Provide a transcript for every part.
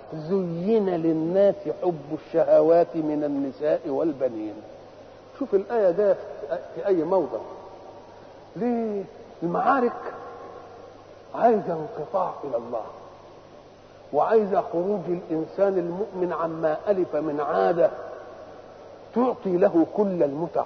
زين للناس حب الشهوات من النساء والبنين شوف الآية ده في أي موضع ليه المعارك عايزة انقطاع إلى الله وعايزة خروج الإنسان المؤمن عما ألف من عادة تعطي له كل المتع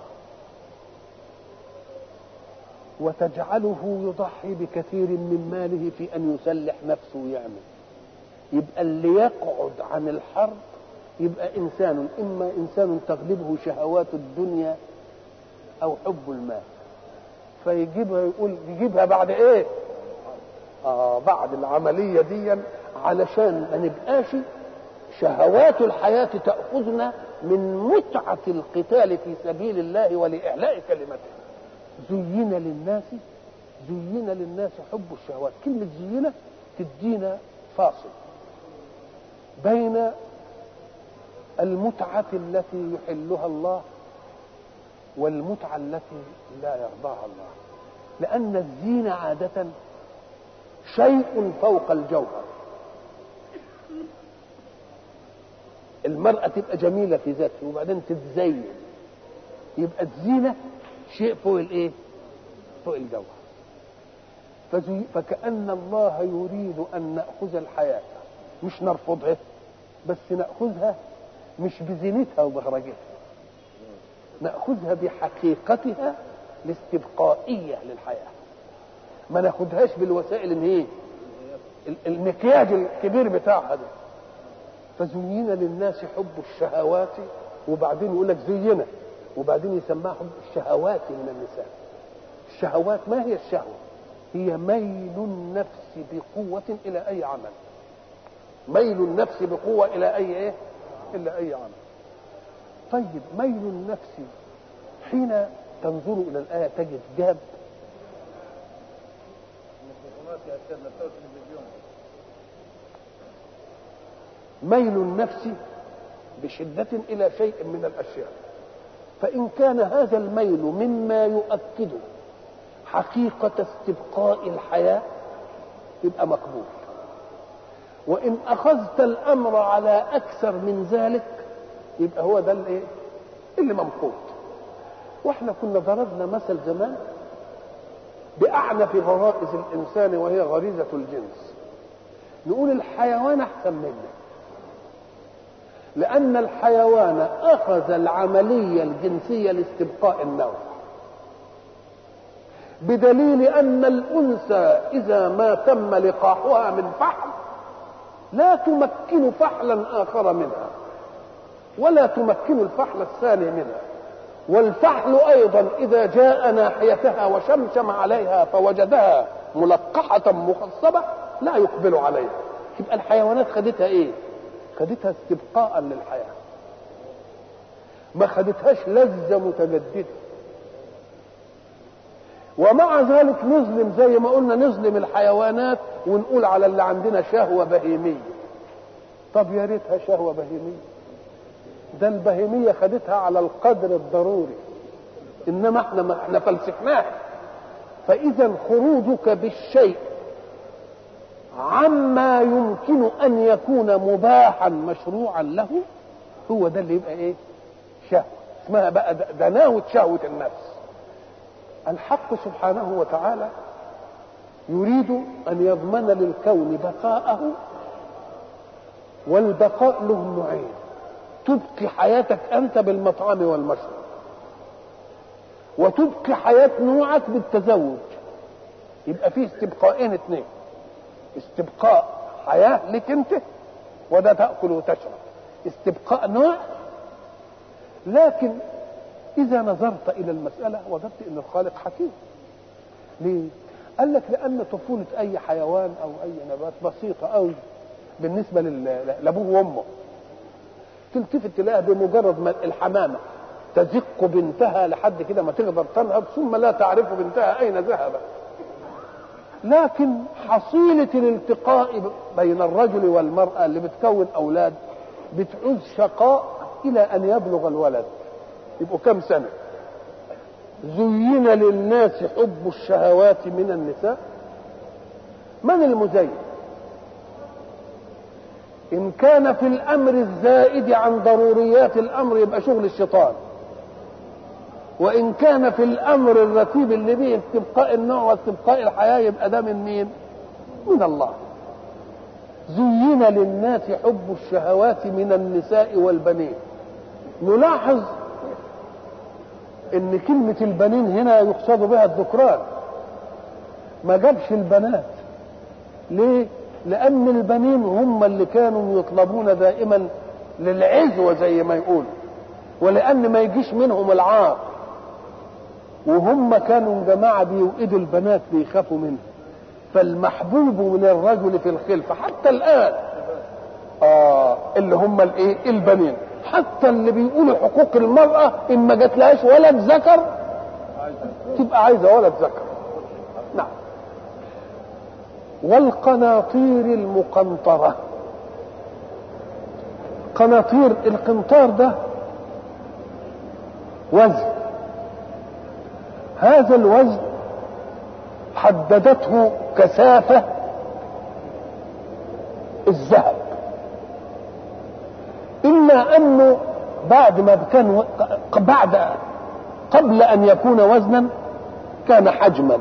وتجعله يضحي بكثير من ماله في أن يسلح نفسه ويعمل يبقى اللي يقعد عن الحرب يبقى إنسان إما إنسان تغلبه شهوات الدنيا أو حب المال فيجيبها يقول يجيبها بعد إيه؟ آه بعد العملية دي علشان ما نبقاش شهوات الحياة تأخذنا من متعة القتال في سبيل الله ولإعلاء كلمته زين للناس زين للناس حب الشهوات كلمة زينة تدينا فاصل بين المتعة التي يحلها الله والمتعة التي لا يرضاها الله لأن الزينة عادة شيء فوق الجوهر المرأة تبقى جميلة في ذاتها وبعدين تتزين يبقى الزينة شيء فوق الايه؟ فوق الجوهر فزي فكأن الله يريد أن نأخذ الحياة مش نرفضها بس نأخذها مش بزينتها وبهرجتها نأخذها بحقيقتها الاستبقائية للحياة ما ناخدهاش بالوسائل اللي ايه المكياج الكبير بتاعها ده فزين للناس حب الشهوات وبعدين يقول لك زينة وبعدين يسماها حب الشهوات من النساء الشهوات ما هي الشهوة هي ميل النفس بقوة إلى أي عمل ميل النفس بقوة إلى أي إيه؟ إلى أي عمل طيب ميل النفس حين تنظر إلى الآية تجد جاب ميل النفس بشدة إلى شيء من الأشياء فإن كان هذا الميل مما يؤكد حقيقة استبقاء الحياة يبقى مقبول وإن أخذت الأمر على أكثر من ذلك يبقى هو ده الإيه؟ اللي ممقوت واحنا كنا ضربنا مثل زمان بأعنف غرائز الإنسان وهي غريزة الجنس نقول الحيوان أحسن منه لأن الحيوان أخذ العملية الجنسية لاستبقاء النوع بدليل أن الأنثى إذا ما تم لقاحها من فحل لا تمكن فحلا آخر منها ولا تمكن الفحل الثاني منها والفحل أيضا إذا جاء ناحيتها وشمشم عليها فوجدها ملقحة مخصبة لا يقبل عليها يبقى الحيوانات خدتها إيه؟ خدتها استبقاء للحياة ما خدتهاش لذة متجددة ومع ذلك نظلم زي ما قلنا نظلم الحيوانات ونقول على اللي عندنا شهوة بهيمية طب يا ريتها شهوة بهيمية ده البهيمية خدتها على القدر الضروري إنما احنا ما احنا فلسفناها فإذا خروجك بالشيء عما يمكن أن يكون مباحا مشروعا له هو ده اللي يبقى إيه؟ شهوة اسمها بقى دناوة شهوة النفس الحق سبحانه وتعالى يريد أن يضمن للكون بقاءه والبقاء له نوعين تبقي حياتك أنت بالمطعم والمشرب وتبقي حياة نوعك بالتزوج يبقى فيه استبقائين اثنين استبقاء حياة لك انت وده تأكل وتشرب استبقاء نوع لكن إذا نظرت إلى المسألة وجدت أن الخالق حكيم ليه؟ قال لك لأن طفولة أي حيوان أو أي نبات بسيطة أوي بالنسبة لأبوه وأمه تلتفت تلاقيها بمجرد ما الحمامة تزق بنتها لحد كده ما تقدر تنهض ثم لا تعرف بنتها أين ذهبت لكن حصيلة الالتقاء بين الرجل والمرأة اللي بتكون أولاد بتعوز شقاء إلى أن يبلغ الولد يبقوا كم سنة زين للناس حب الشهوات من النساء من المزين إن كان في الأمر الزائد عن ضروريات الأمر يبقى شغل الشيطان وإن كان في الأمر الرتيب اللي به استبقاء النوع واستبقاء الحياة يبقى ده من مين؟ من الله زين للناس حب الشهوات من النساء والبنين نلاحظ ان كلمة البنين هنا يقصد بها الذكران ما جابش البنات ليه لان البنين هم اللي كانوا يطلبون دائما للعزوة زي ما يقول ولان ما يجيش منهم العار وهم كانوا جماعة بيوئدوا البنات بيخافوا منهم فالمحبوب من الرجل في الخلفة حتى الآن آه اللي هم الايه البنين حتى اللي بيقولوا حقوق المرأة إن ما جاتلهاش ولد ذكر تبقى عايزة ولد ذكر نعم والقناطير المقنطرة قناطير القنطار ده وزن هذا الوزن حددته كثافة الذهب إلا أنه بعد ما كان بعد قبل أن يكون وزنا كان حجما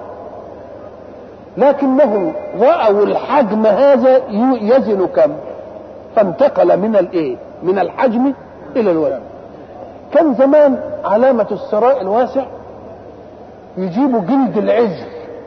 لكنهم رأوا الحجم هذا يزن كم فانتقل من الايه من الحجم الى الوزن كان زمان علامة الثراء الواسع يجيبوا جلد العجل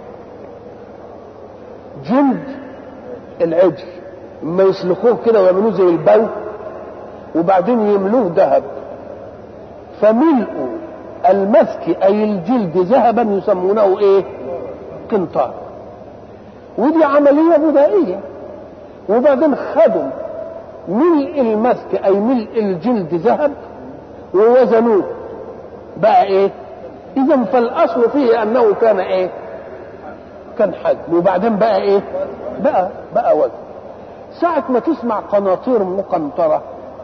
جلد العجل اما يسلخوه كده ويعملوه زي البو وبعدين يملوه ذهب فملء المسك اي الجلد ذهبا يسمونه ايه قنطار ودي عملية بدائية وبعدين خدوا ملء المسك اي ملء الجلد ذهب ووزنوه بقى ايه اذا فالاصل فيه انه كان ايه كان حجم وبعدين بقى ايه بقى بقى وزن ساعة ما تسمع قناطير مقنطرة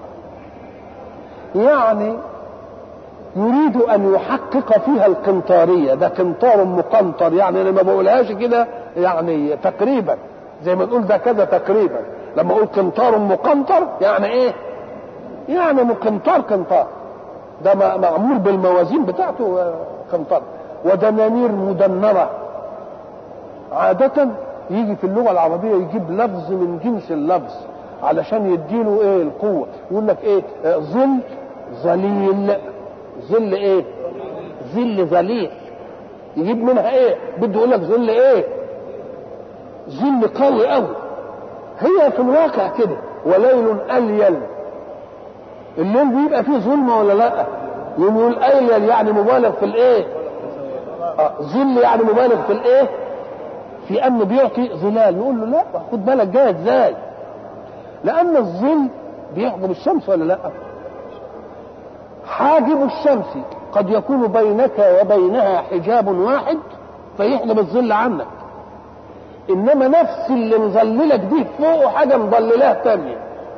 يعني يريد ان يحقق فيها القنطارية ده قنطار مقنطر يعني انا ما بقولهاش كده يعني تقريبا زي ما نقول ده كذا تقريبا لما اقول قنطار مقنطر يعني ايه يعني مقنطار قنطار ده معمول بالموازين بتاعته قنطار ودنانير مدنرة عادة يجي في اللغة العربية يجيب لفظ من جنس اللفظ علشان يديله ايه القوة يقول لك ايه ظل ظليل ظل ايه ظل ظليل يجيب منها ايه بده يقول لك ظل ايه ظل قوي قوي هي في الواقع كده وليل اليل الليل بيبقى فيه ظلمه ولا لا يقول اليل يعني مبالغ في الايه آه ظل يعني مبالغ في الايه في انه بيعطي ظلال نقول له لا خد بالك جاي ازاي لان الظل بيحجب الشمس ولا لا حاجب الشمس قد يكون بينك وبينها حجاب واحد فيحجب الظل عنك انما نفس اللي مظللك دي فوقه حاجه مظللاه تانية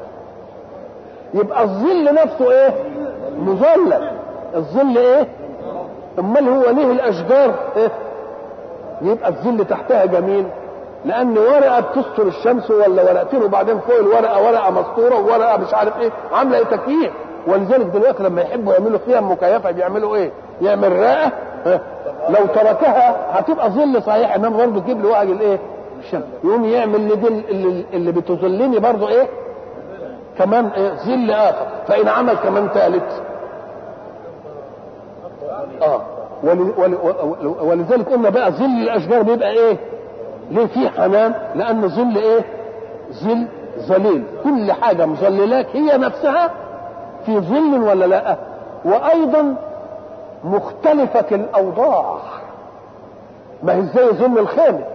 يبقى الظل نفسه ايه مظلل الظل ايه امال هو ليه الاشجار إيه؟ يبقى الظل تحتها جميل لان ورقه بتستر الشمس ولا ورقتين وبعدين فوق الورقه ورقه مستوره وورقه مش عارف ايه عامله ايه تكييف ولذلك دلوقتي لما يحبوا يعملوا فيها مكيفه بيعملوا ايه؟ يعمل رقه لو تركها هتبقى ظل صحيح انما برضه تجيب لي وجه الايه؟ الشمس يقوم يعمل لي اللي, اللي بتظلني برضه ايه؟ كمان إيه؟ ظل اخر فان عمل كمان ثالث اه ولذلك قلنا بقى ظل الاشجار بيبقى ايه؟ ليه فيه حنان؟ لان ظل ايه؟ ظل ظليل كل حاجه مظللاك هي نفسها في ظل ولا لا وايضا مختلفة الاوضاع ما هي زي ظل الخيمة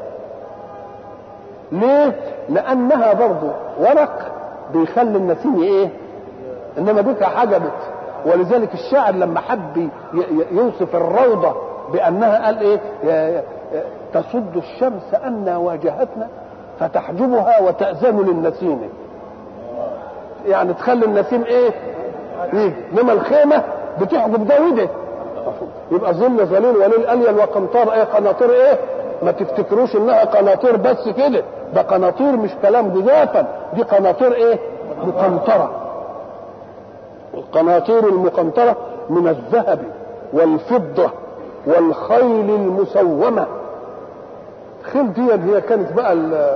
ليه لانها برضو ورق بيخلي النسيم ايه انما ديك حجبت ولذلك الشاعر لما حب يوصف الروضة بانها قال ايه تصد الشمس أن واجهتنا فتحجبها وتأذن للنسيم يعني تخلي النسيم ايه ايه انما الخيمه بتحجب ده وده يبقى ظل ظليل وليل اليل وقنطار ايه قناطير ايه ما تفتكروش انها قناطير بس كده ده قناطير مش كلام جزافا دي قناطير ايه مقنطرة القناطير المقنطرة من الذهب والفضة والخيل المسومة الخيل دي هي كانت بقى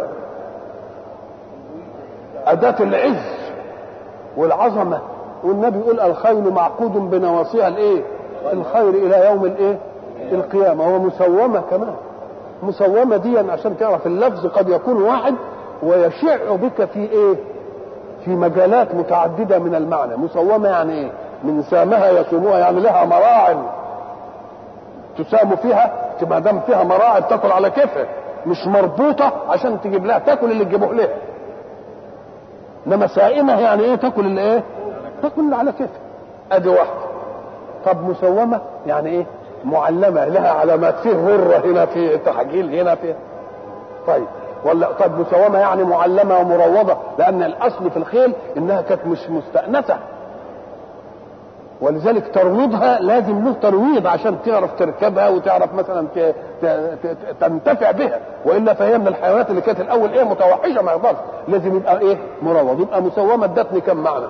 أداة العز والعظمة والنبي يقول الخيل معقود بنواصيها الايه الخير الى يوم الايه القيامة ومسومة كمان مسومة دي عشان تعرف اللفظ قد يكون واحد ويشع بك في ايه في مجالات متعددة من المعنى مسومة يعني ايه من سامها يصوموها يعني لها مراعم تسام فيها ما دام فيها مراعم تاكل على كيفها مش مربوطة عشان تجيب لها تاكل اللي تجيبه لها انما سائمة يعني ايه تاكل اللي ايه تاكل اللي على كيفها ادي واحدة طب مسومة يعني ايه معلمة لها علامات فيه غرة هنا في تحجيل هنا في طيب ولا طب مسومة يعني معلمة ومروضة لأن الأصل في الخيل إنها كانت مش مستأنسة ولذلك ترويضها لازم له ترويض عشان تعرف تركبها وتعرف مثلا تنتفع بها والا فهي من الحيوانات اللي كانت الاول ايه متوحشه ما يقدرش لازم يبقى ايه مروض يبقى مسومه ادتني كم معنى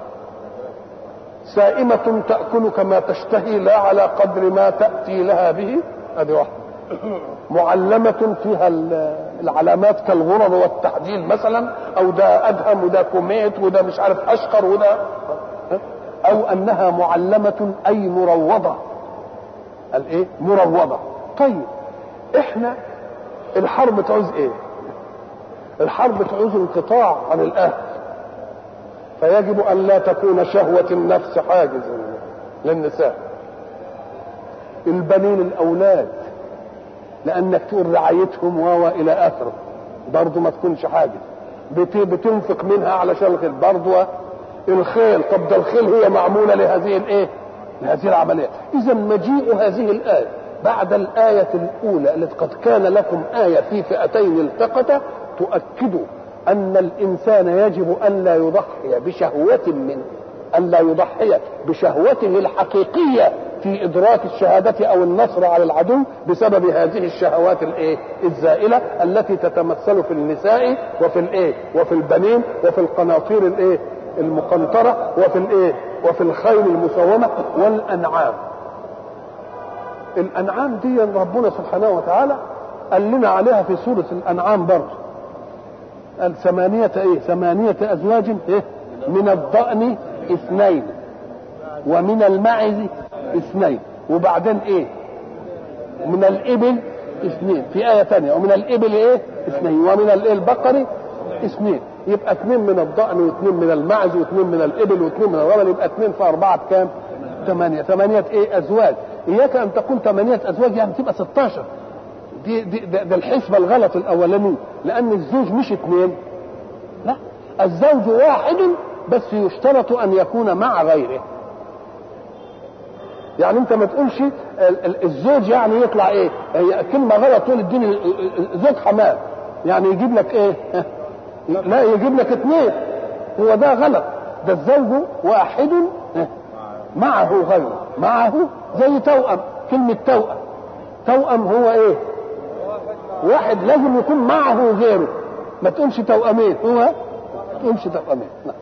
سائمة تأكل كما تشتهي لا على قدر ما تأتي لها به هذه واحدة معلمة فيها العلامات كالغرر والتحديد مثلا أو ده أدهم وده كوميت وده مش عارف أشقر وده أو أنها معلمة أي مروضة الإيه؟ مروضة طيب إحنا الحرب تعوز إيه؟ الحرب تعوز انقطاع عن الأهل فيجب أن لا تكون شهوة النفس حاجزا للنساء البنين الأولاد لأنك تقول رعايتهم و إلى آخره برضه ما تكونش حاجز بتنفق منها علشان الخيل برضه الخيل طب ده الخيل هي معمولة لهذه الإيه؟ لهذه العملية إذا مجيء هذه الآية بعد الآية الأولى التي قد كان لكم آية في فئتين التقتا تؤكد أن الإنسان يجب أن لا يضحي بشهوة من أن لا يضحي بشهوته الحقيقية في إدراك الشهادة أو النصر على العدو بسبب هذه الشهوات الإيه؟ الزائلة التي تتمثل في النساء وفي الإيه؟ وفي البنين وفي القناطير الإيه؟ المقنطرة وفي الإيه؟ وفي الخيل المسومة والأنعام. الأنعام دي ربنا سبحانه وتعالى قال لنا عليها في سورة الأنعام برضه قال ثمانية ايه ثمانية ازواج ايه من الضأن اثنين ومن المعز اثنين وبعدين ايه من الابل اثنين في آية ثانية ومن الابل ايه اثنين ومن البقر اثنين يبقى اثنين من الضأن واثنين من المعز واثنين من الابل واثنين من الغنم يبقى اثنين في اربعة بكام؟ ثمانية ثمانية ايه ازواج اياك ان تقول ثمانية ازواج يعني تبقى 16 دي, دي ده, ده الحسبة الغلط الاولاني لان الزوج مش اثنين لا الزوج واحد بس يشترط ان يكون مع غيره يعني انت ما تقولش الزوج يعني يطلع ايه هي كلمه غلط تقول اديني زوج حمام يعني يجيب لك ايه لا يجيب لك اثنين هو ده غلط ده الزوج واحد معه غيره معه زي توأم كلمة توأم توأم هو ايه واحد لازم يكون معه غيره ما تقولش توأمين هو ما تقولش توأمين لا.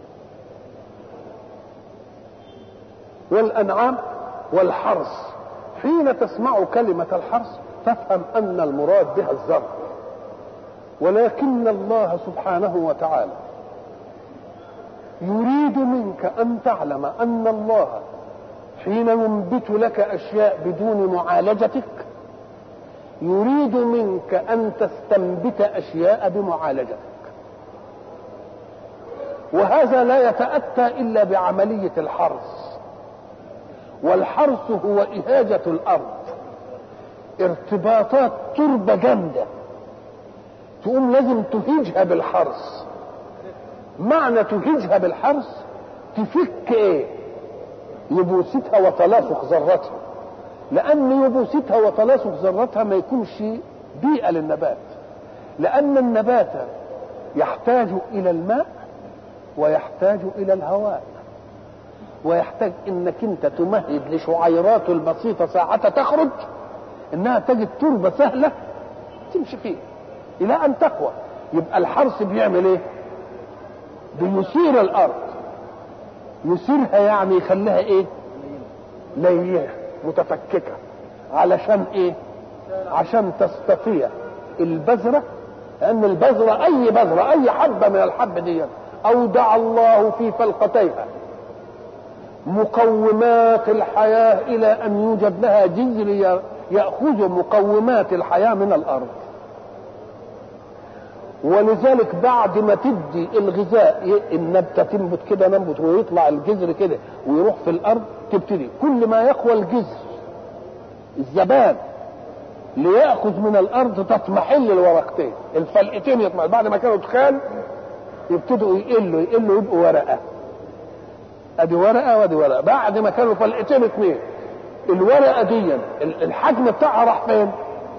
والأنعام والحرث حين تسمع كلمة الحرث تفهم أن المراد بها الزرع ولكن الله سبحانه وتعالى يريد منك أن تعلم أن الله حين ينبت لك أشياء بدون معالجتك يريد منك أن تستنبت أشياء بمعالجتك وهذا لا يتأتى إلا بعملية الحرث والحرث هو إهاجة الأرض ارتباطات تربة جامدة تقوم لازم تهيجها بالحرث معنى تهيجها بالحرث تفك ايه يبوستها وتلاصق ذرتها لان يبوستها وتلاصق ذرتها ما يكونش بيئه للنبات لان النبات يحتاج الى الماء ويحتاج الى الهواء ويحتاج انك انت تمهد لشعيراته البسيطه ساعة تخرج انها تجد تربه سهله تمشي فيها الى ان تقوى يبقى الحرث بيعمل ايه بيثير الارض يثيرها يعني يخليها ايه لينه متفككه علشان ايه عشان تستطيع البذره لان البذره اي بذره اي حبه من الحب دي اودع الله في فلقتيها مقومات الحياه الى ان يوجد لها جذر ياخذ مقومات الحياه من الارض ولذلك بعد ما تدي الغذاء النبته تنبت كده ننبت ويطلع الجذر كده ويروح في الارض تبتدي كل ما يقوى الجذر الزبان ليأخذ من الأرض تطمحل الورقتين الفلقتين يطمحل بعد ما كانوا تخان يبتدوا يقلوا يقلوا يبقوا ورقة ادي ورقة وادي ورقة بعد ما كانوا فلقتين اثنين الورقة دي الحجم بتاعها راح فين؟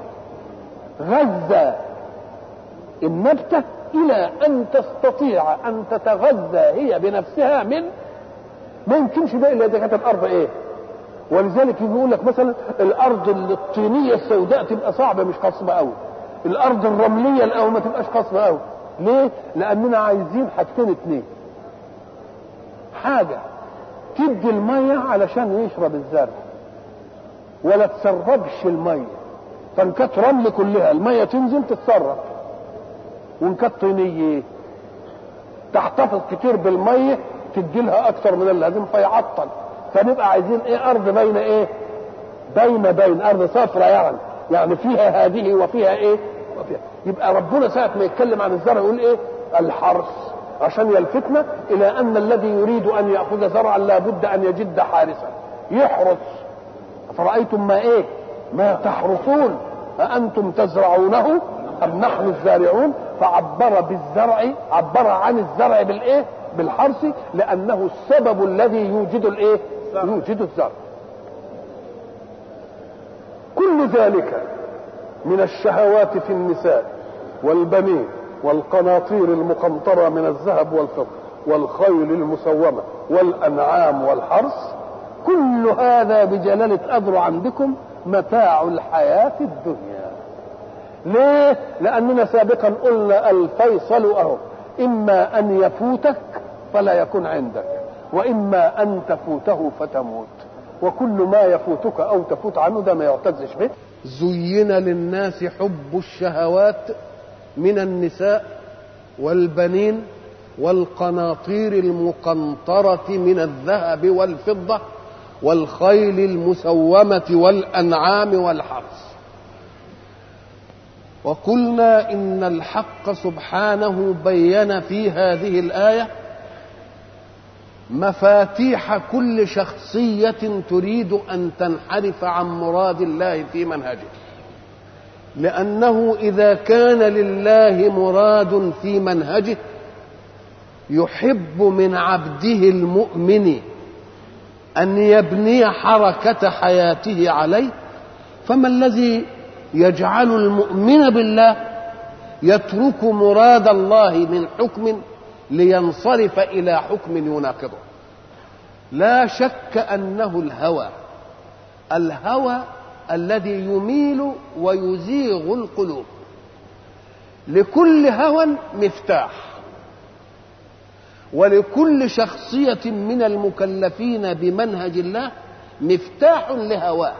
غذى النبتة إلى أن تستطيع أن تتغذى هي بنفسها من ما يمكنش ده إلا إذا كانت الأرض إيه؟ ولذلك يقول لك مثلا الارض الطينيه السوداء تبقى صعبه مش خصبه قوي الارض الرمليه الاول ما تبقاش خصبه قوي ليه لاننا عايزين حاجتين اتنين حاجه تدي الميه علشان يشرب الزرع ولا تسربش الميه فان كانت رمل كلها الميه تنزل تتسرب وان كانت طينيه تحتفظ كتير بالميه تدي لها اكثر من اللازم فيعطل فنبقى عايزين ايه ارض بين ايه بين بين ارض صفرة يعني يعني فيها هذه وفيها ايه وفيها يبقى ربنا ساعة ما يتكلم عن الزرع يقول ايه الحرث عشان يلفتنا الى ان الذي يريد ان ياخذ زرعا لابد ان يجد حارسا يحرث فرأيتم ما ايه ما تحرثون أأنتم تزرعونه أم نحن الزارعون فعبر بالزرع عبر عن الزرع بالإيه بالحرث لأنه السبب الذي يوجد الإيه يوجد الزرع كل ذلك من الشهوات في النساء والبنين والقناطير المقنطرة من الذهب والفضة والخيل المسومة والأنعام والحرث كل هذا بجلالة قدر عندكم متاع الحياة الدنيا ليه لأننا سابقا قلنا الفيصل أهو إما أن يفوتك فلا يكون عندك وإما أن تفوته فتموت وكل ما يفوتك أو تفوت عنه ده ما يعتزش به زين للناس حب الشهوات من النساء والبنين والقناطير المقنطرة من الذهب والفضة والخيل المسومة والأنعام والحرث وقلنا إن الحق سبحانه بين في هذه الآية مفاتيح كل شخصية تريد أن تنحرف عن مراد الله في منهجه لأنه إذا كان لله مراد في منهجه يحب من عبده المؤمن أن يبني حركة حياته عليه فما الذي يجعل المؤمن بالله يترك مراد الله من حكم لينصرف إلى حكم يناقضه لا شك أنه الهوى الهوى الذي يميل ويزيغ القلوب لكل هوى مفتاح ولكل شخصية من المكلفين بمنهج الله مفتاح لهواه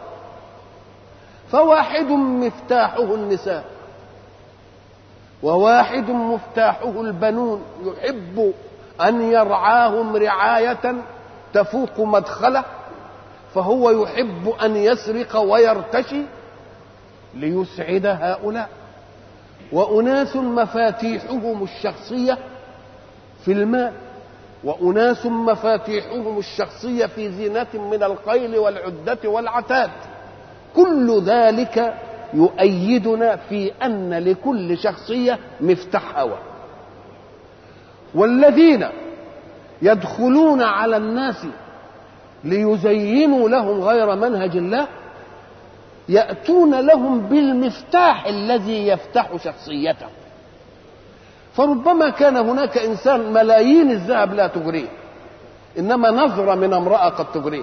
فواحد مفتاحه النساء وواحد مفتاحه البنون يحب أن يرعاهم رعاية تفوق مدخله فهو يحب أن يسرق ويرتشي ليسعد هؤلاء وأناس مفاتيحهم الشخصية في المال وأناس مفاتيحهم الشخصية في زينة من القيل والعدة والعتاد كل ذلك يؤيدنا في أن لكل شخصية مفتاح هوى والذين يدخلون على الناس ليزينوا لهم غير منهج الله يأتون لهم بالمفتاح الذي يفتح شخصيته فربما كان هناك انسان ملايين الذهب لا تغريه انما نظره من امراه قد تغريه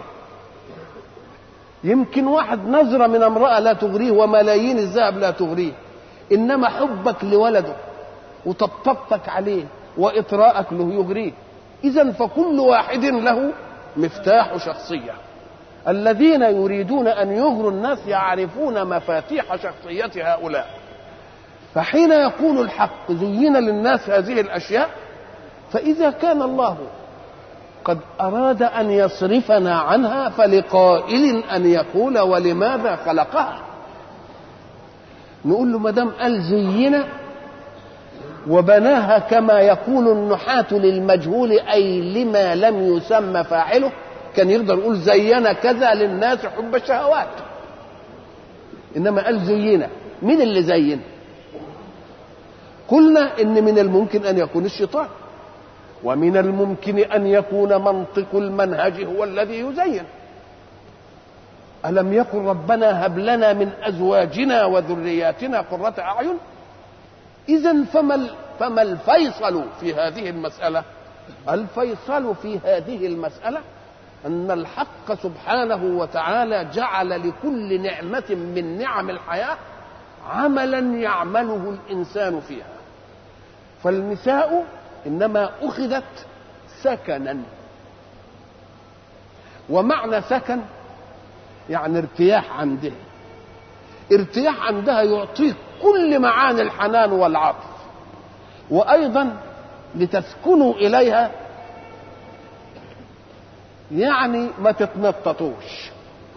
يمكن واحد نظره من امراه لا تغريه وملايين الذهب لا تغريه انما حبك لولده وطبطبتك عليه وإطراءك له يغريه إذا فكل واحد له مفتاح شخصية الذين يريدون أن يغروا الناس يعرفون مفاتيح شخصية هؤلاء فحين يقول الحق زين للناس هذه الأشياء فإذا كان الله قد أراد أن يصرفنا عنها فلقائل أن يقول ولماذا خلقها نقول له ما دام قال زينا وبناها كما يقول النحاة للمجهول أي لما لم يسمى فاعله كان يقدر يقول زينا كذا للناس حب الشهوات إنما قال زينا مين اللي زين قلنا إن من الممكن أن يكون الشيطان ومن الممكن أن يكون منطق المنهج هو الذي يزين ألم يقل ربنا هب لنا من أزواجنا وذرياتنا قرة أعين إذا فما فما الفيصل في هذه المسألة؟ الفيصل في هذه المسألة أن الحق سبحانه وتعالى جعل لكل نعمة من نعم الحياة عملا يعمله الإنسان فيها فالنساء إنما أخذت سكنا ومعنى سكن يعني ارتياح عندها ارتياح عندها يعطيك كل معاني الحنان والعطف وايضا لتسكنوا اليها يعني ما تتنططوش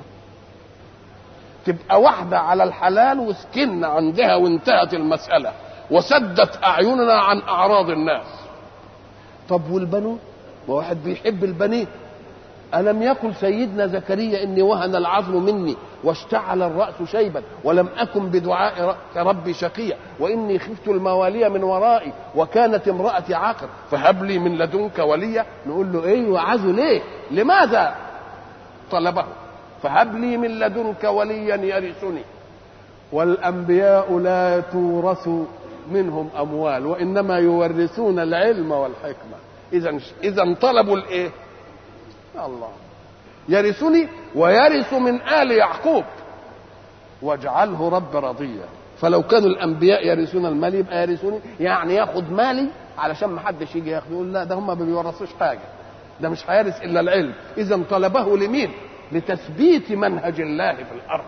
تبقى واحدة على الحلال وسكننا عندها وانتهت المسألة وسدت أعيننا عن أعراض الناس طب والبنون واحد بيحب البنين ألم يقل سيدنا زكريا إني وهن العظم مني واشتعل الرأس شيبا ولم أكن بدعاء ربي شقيا وإني خفت الموالي من ورائي وكانت امرأتي عاقر فهب لي من لدنك وليا نقول له إيه وعزه ليه لماذا طلبه فهب لي من لدنك وليا يرثني والأنبياء لا تورث منهم أموال وإنما يورثون العلم والحكمة إذا إذا طلبوا الإيه؟ الله يرثني ويرث من آل يعقوب واجعله رب رضيا فلو كانوا الانبياء يرثون المال يبقى يرثوني يعني ياخد مالي علشان ما حدش يجي ياخد يقول لا ده هم ما بيورثوش حاجه ده مش هيرث الا العلم اذا طلبه لمين لتثبيت منهج الله في الارض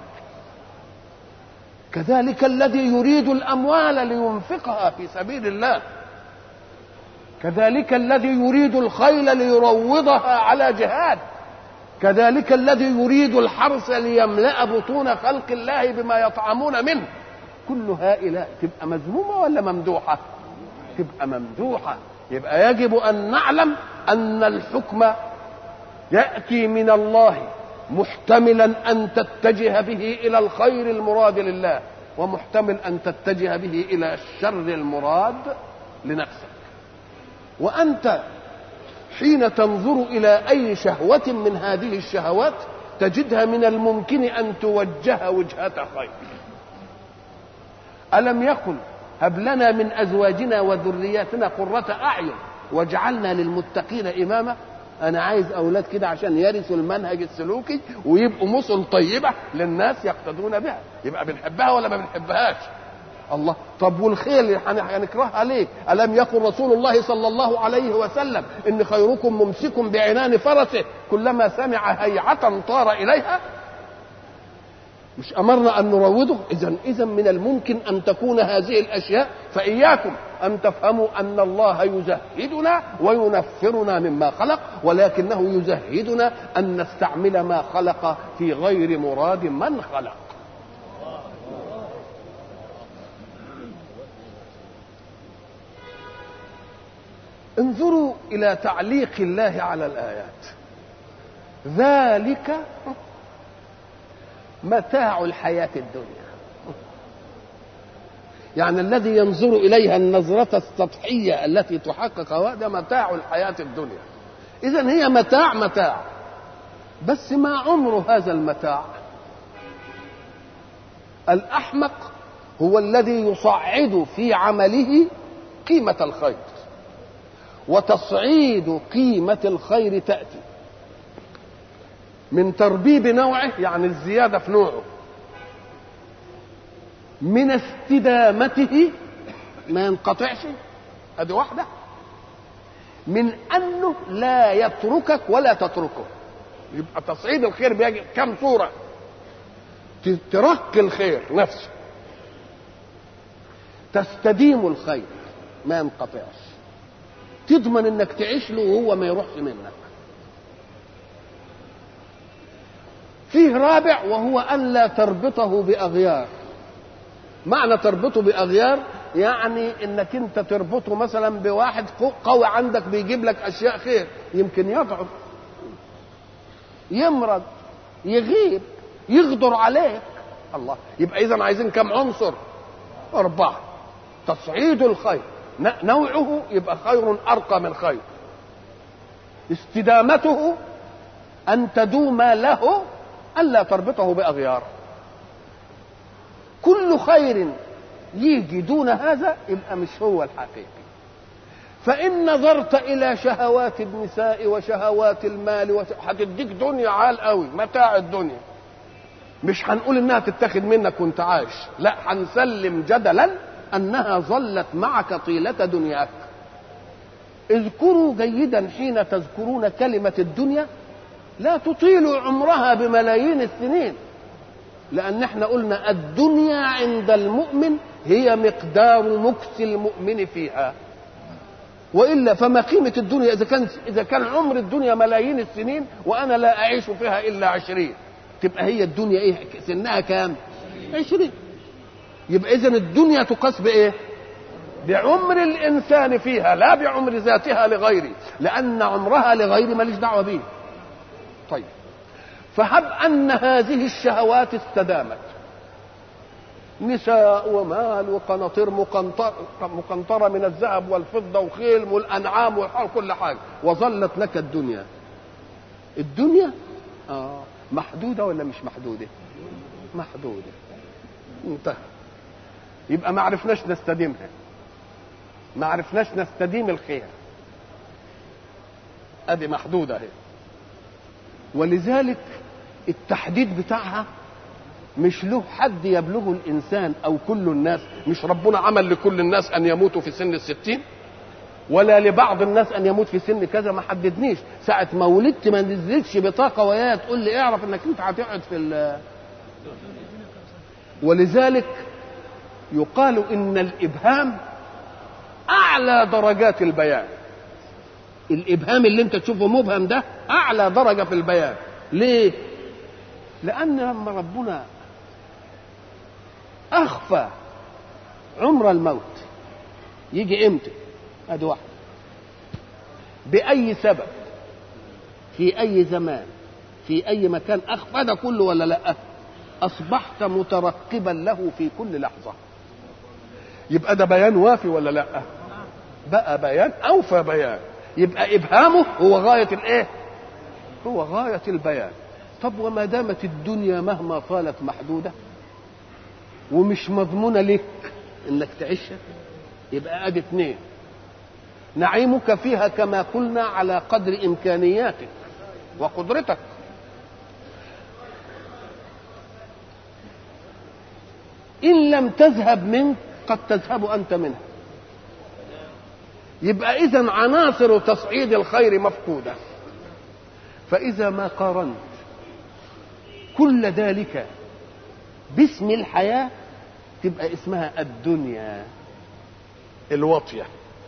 كذلك الذي يريد الاموال لينفقها في سبيل الله كذلك الذي يريد الخيل ليروضها على جهاد كذلك الذي يريد الحرث ليملا بطون خلق الله بما يطعمون منه كل هؤلاء تبقى مذمومه ولا ممدوحه تبقى ممدوحه يبقى يجب ان نعلم ان الحكم ياتي من الله محتملا ان تتجه به الى الخير المراد لله ومحتمل ان تتجه به الى الشر المراد لنفسك وانت حين تنظر الى اي شهوه من هذه الشهوات تجدها من الممكن ان توجه وجهه خير الم يقل هب لنا من ازواجنا وذرياتنا قره اعين واجعلنا للمتقين اماما انا عايز اولاد كده عشان يرثوا المنهج السلوكي ويبقوا مثل طيبه للناس يقتدون بها يبقى بنحبها ولا ما بنحبهاش الله طب والخيل هنكرهها ليه الم يقل رسول الله صلى الله عليه وسلم ان خيركم ممسك بعنان فرسه كلما سمع هيعه طار اليها مش امرنا ان نروضه اذا اذا من الممكن ان تكون هذه الاشياء فاياكم ان تفهموا ان الله يزهدنا وينفرنا مما خلق ولكنه يزهدنا ان نستعمل ما خلق في غير مراد من خلق انظروا الى تعليق الله على الايات ذلك متاع الحياه الدنيا يعني الذي ينظر اليها النظره السطحيه التي تحقق هذا متاع الحياه الدنيا اذا هي متاع متاع بس ما عمر هذا المتاع الاحمق هو الذي يصعد في عمله قيمه الخير وتصعيد قيمة الخير تأتي من تربيب نوعه يعني الزيادة في نوعه من استدامته ما ينقطعش ادي واحدة من انه لا يتركك ولا تتركه يبقى تصعيد الخير بيجي كم صوره ترك الخير نفسه تستديم الخير ما ينقطعش تضمن انك تعيش له وهو ما يروحش منك فيه رابع وهو ان لا تربطه باغيار معنى تربطه باغيار يعني انك انت تربطه مثلا بواحد قوي عندك بيجيب لك اشياء خير يمكن يضعف يمرض يغيب يغدر عليك الله يبقى اذا عايزين كم عنصر اربعه تصعيد الخير نوعه يبقى خير ارقى من خير استدامته ان تدوم له الا تربطه باغيار كل خير يجي دون هذا يبقى مش هو الحقيقي فإن نظرت إلى شهوات النساء وشهوات المال هتديك دنيا عال قوي متاع الدنيا مش هنقول انها تتاخد منك وانت عايش لا هنسلم جدلا انها ظلت معك طيلة دنياك اذكروا جيدا حين تذكرون كلمة الدنيا لا تطيلوا عمرها بملايين السنين لأن احنا قلنا الدنيا عند المؤمن هي مقدار مكس المؤمن فيها والا فما قيمه الدنيا اذا كان اذا كان عمر الدنيا ملايين السنين وانا لا اعيش فيها الا عشرين تبقى هي الدنيا ايه سنها كام عشرين يبقى اذا الدنيا تقاس بايه بعمر الانسان فيها لا بعمر ذاتها لغيره لان عمرها لغير ماليش دعوه به طيب فهب ان هذه الشهوات استدامت نساء ومال وقناطير مقنطرة, مقنطرة من الذهب والفضة وخيل والأنعام والحر كل حاجة وظلت لك الدنيا الدنيا آه محدودة ولا مش محدودة محدودة انتهى يبقى ما عرفناش نستديمها ما عرفناش نستديم الخير ادي محدودة اهي ولذلك التحديد بتاعها مش له حد يبلغه الإنسان أو كل الناس مش ربنا عمل لكل الناس أن يموتوا في سن الستين ولا لبعض الناس أن يموت في سن كذا ما حددنيش ساعة ما ولدت ما نزلتش بطاقة وياها تقول لي اعرف انك انت هتقعد في ال ولذلك يقال ان الابهام اعلى درجات البيان الابهام اللي انت تشوفه مبهم ده اعلى درجه في البيان ليه لان لما ربنا اخفى عمر الموت يجي امتى ادي واحد باي سبب في اي زمان في اي مكان اخفى ده كله ولا لا اصبحت مترقبا له في كل لحظه يبقى ده بيان وافي ولا لا بقى بيان اوفى بيان يبقى ابهامه هو غايه الايه هو غايه البيان طب وما دامت الدنيا مهما طالت محدوده ومش مضمونه لك انك تعيشها يبقى ادي اثنين نعيمك فيها كما قلنا على قدر امكانياتك وقدرتك ان لم تذهب منك قد تذهب انت منها يبقى اذا عناصر تصعيد الخير مفقوده فاذا ما قارنت كل ذلك باسم الحياه تبقى اسمها الدنيا الواطيه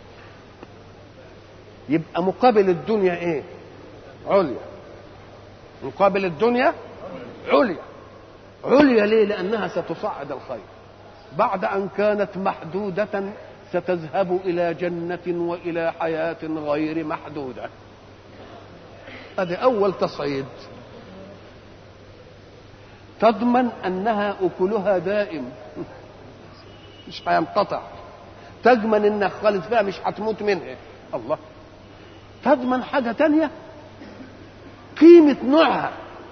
يبقى مقابل الدنيا ايه عليا مقابل الدنيا عليا عليا ليه لانها ستصعد الخير بعد ان كانت محدوده ستذهب الى جنه والى حياه غير محدوده هذا اول تصعيد تضمن انها اكلها دائم مش هينقطع تضمن انك خالد فيها مش هتموت منها الله تضمن حاجه تانية قيمه نوعها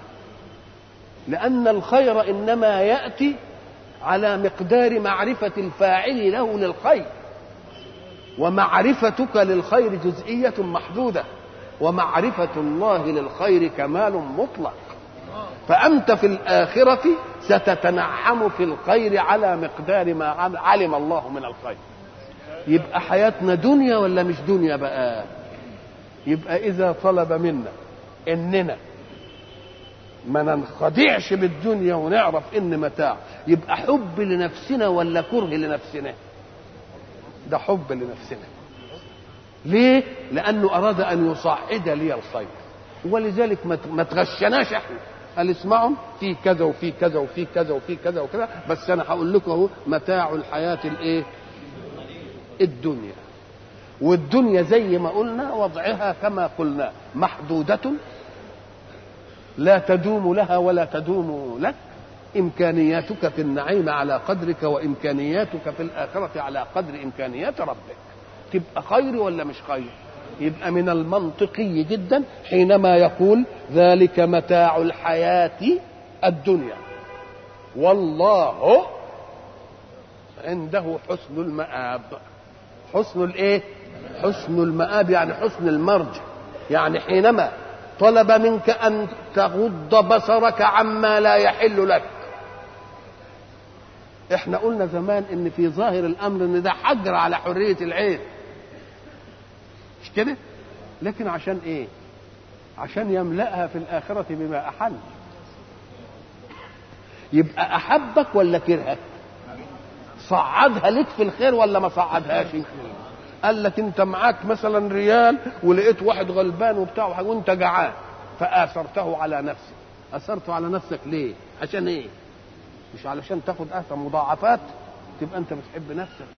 لان الخير انما ياتي على مقدار معرفه الفاعل له للخير ومعرفتك للخير جزئيه محدوده ومعرفه الله للخير كمال مطلق فأنت في الآخرة ستتنعم في الخير على مقدار ما علم الله من الخير يبقى حياتنا دنيا ولا مش دنيا بقى يبقى اذا طلب منا اننا ما ننخدعش بالدنيا ونعرف ان متاع يبقى حب لنفسنا ولا كره لنفسنا ده حب لنفسنا ليه لانه اراد ان يصعد لي الخير ولذلك ما تغشناش احنا قال اسمعوا في كذا وفي كذا وفي كذا وفي كذا وكذا بس انا هقول لكم اهو متاع الحياه الايه الدنيا والدنيا زي ما قلنا وضعها كما قلنا محدوده لا تدوم لها ولا تدوم لك امكانياتك في النعيم على قدرك وامكانياتك في الاخره على قدر امكانيات ربك تبقى خير ولا مش خير يبقى من المنطقي جدا حينما يقول ذلك متاع الحياه الدنيا والله عنده حسن المآب حسن الايه حسن المآب يعني حسن المرجع يعني حينما طلب منك ان تغض بصرك عما لا يحل لك احنا قلنا زمان ان في ظاهر الامر ان ده حجر على حريه العين مش كده لكن عشان ايه عشان يملأها في الآخرة بما أحل يبقى أحبك ولا كرهك صعدها لك في الخير ولا ما صعدهاش قال لك انت معاك مثلا ريال ولقيت واحد غلبان وبتاع وانت جعان فآثرته على نفسك أثرته على نفسك ليه عشان ايه مش علشان تاخد اثر مضاعفات تبقى انت بتحب نفسك